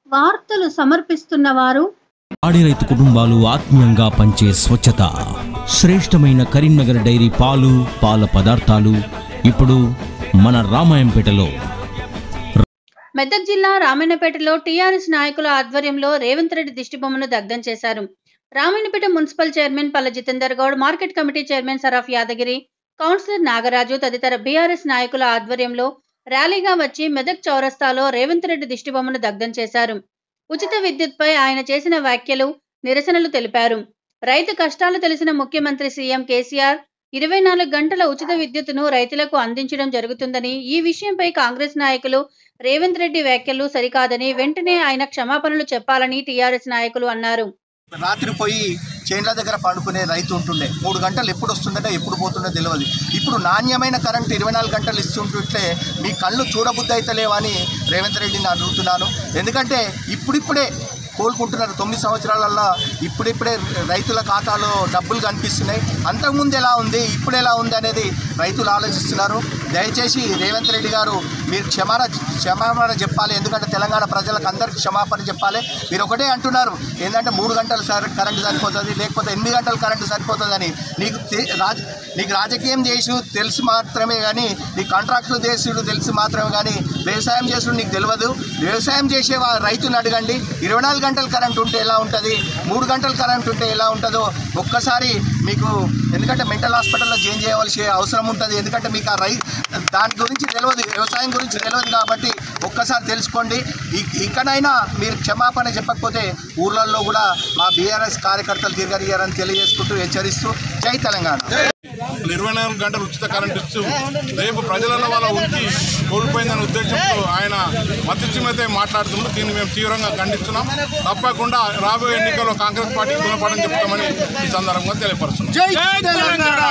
వార్తలు సమర్పిస్తున్న వారు పాడి రైతు కుటుంబాలు ఆత్మీయంగా పంచే స్వచ్ఛత శ్రేష్టమైన కరీంనగర్ డైరీ పాలు పాల పదార్థాలు ఇప్పుడు మన రామాయంపేటలో మెదక్ జిల్లా రామాయణపేటలో టీఆర్ఎస్ నాయకుల ఆధ్వర్యంలో రేవంత్ రెడ్డి దిష్టిబొమ్మను దగ్ధం చేశారు Ramayampet municipal chairman Palla Jitender Goud market committee chairman Saraf Yadagiri councillor Nagaraju తదితర బీఆర్ఎస్ నాయకుల ఆధ్వర్యంలో ర్యాలీగా వచ్చి మెదక్ చౌరస్తాలో రేవంత్ రెడ్డి దిష్టిబొమ్మను దగ్ధం చేశారు ఉచిత విద్యుత్పై ఆయన చేసిన వ్యాఖ్యలు నిరసనలు తెలిపారు రైతు కష్టాలు తెలిసిన ముఖ్యమంత్రి సీఎం కేసీఆర్ ఇరవై నాలుగు గంటల ఉచిత విద్యుత్తును రైతులకు అందించడం జరుగుతుందని ఈ విషయంపై కాంగ్రెస్ నాయకులు రేవంత్ రెడ్డి వ్యాఖ్యలు సరికాదని వెంటనే ఆయన క్షమాపణలు చెప్పాలని టీఆర్ఎస్ నాయకులు అన్నారు రాత్రి పోయి చేన్ల దగ్గర పండుకునే రైతు ఉంటుండే మూడు గంటలు ఎప్పుడు వస్తుందంటే ఎప్పుడు పోతుందో తెలియదు ఇప్పుడు నాణ్యమైన కరెంట్ ఇరవై నాలుగు గంటలు ఇస్తుంటుంటే మీ కళ్ళు చూడబుద్ధి అయితలేవని రేవంత్ రెడ్డిని అడుగుతున్నాను ఎందుకంటే ఇప్పుడిప్పుడే కోలుకుంటున్నారు తొమ్మిది సంవత్సరాలల్లో ఇప్పుడిప్పుడే రైతుల ఖాతాలో డబ్బులు కనిపిస్తున్నాయి అంతకుముందు ఎలా ఉంది ఇప్పుడు ఎలా ఉంది అనేది రైతులు ఆలోచిస్తున్నారు దయచేసి రేవంత్ రెడ్డి గారు మీరు క్షమాన క్షమాపణ చెప్పాలి ఎందుకంటే తెలంగాణ ప్రజలకు అందరికీ క్షమాపణ చెప్పాలి మీరు ఒకటే అంటున్నారు ఏంటంటే మూడు గంటలు సర్ కరెంటు సరిపోతుంది లేకపోతే ఎనిమిది గంటలు కరెంటు సరిపోతుందని నీకు తె- రాజ నీకు రాజకీయం చేసు తెలుసు మాత్రమే కానీ నీ కాంట్రాక్టులు చేసుడు తెలుసు మాత్రమే కానీ వ్యవసాయం చేసుడు నీకు తెలియదు వ్యవసాయం చేసే వా- రైతుని అడగండి ఇరవై నాలుగు గంటలు కరెంట్ ఉంటే ఎలా ఉంటుంది మూడు గంటలు కరెంట్ ఉంటే ఎలా ఉంటుందో ఒక్కసారి మీకు ఎందుకంటే మెంటల్ హాస్పిటల్లో జాయిన్ చేయవలసి అవసరం ఉంటుంది ఎందుకంటే మీకు ఆ రై దాని గురించి తెలియదు వ్యవసాయం గురించి తెలియదు కాబట్టి ఒక్కసారి తెలుసుకోండి ఇ- ఇకనైనా మీరు క్షమాపణ చెప్పకపోతే ఊర్లలో కూడా మా బీఆర్ఎస్ కార్యకర్తలు తిరగలిగారని తెలియజేసుకుంటూ హెచ్చరిస్తూ జై తెలంగాణ ఇరవై నాలుగు గంటలు ఉచిత కరెంట్ ఇస్తూ రేపు ప్రజలలో వాళ్ళ ఉనికి కోల్పోయిందనే ఉద్దేశంతో ఆయన మద్దతుమైతే మాట్లాడుతున్నారు దీన్ని మేము తీవ్రంగా ఖండిస్తున్నాం తప్పకుండా రాబోయే ఎన్నికల్లో కాంగ్రెస్ పార్టీకి గుణపాఠం చెప్తామని ఈ సందర్భంగా తెలియపరుస్తున్నాం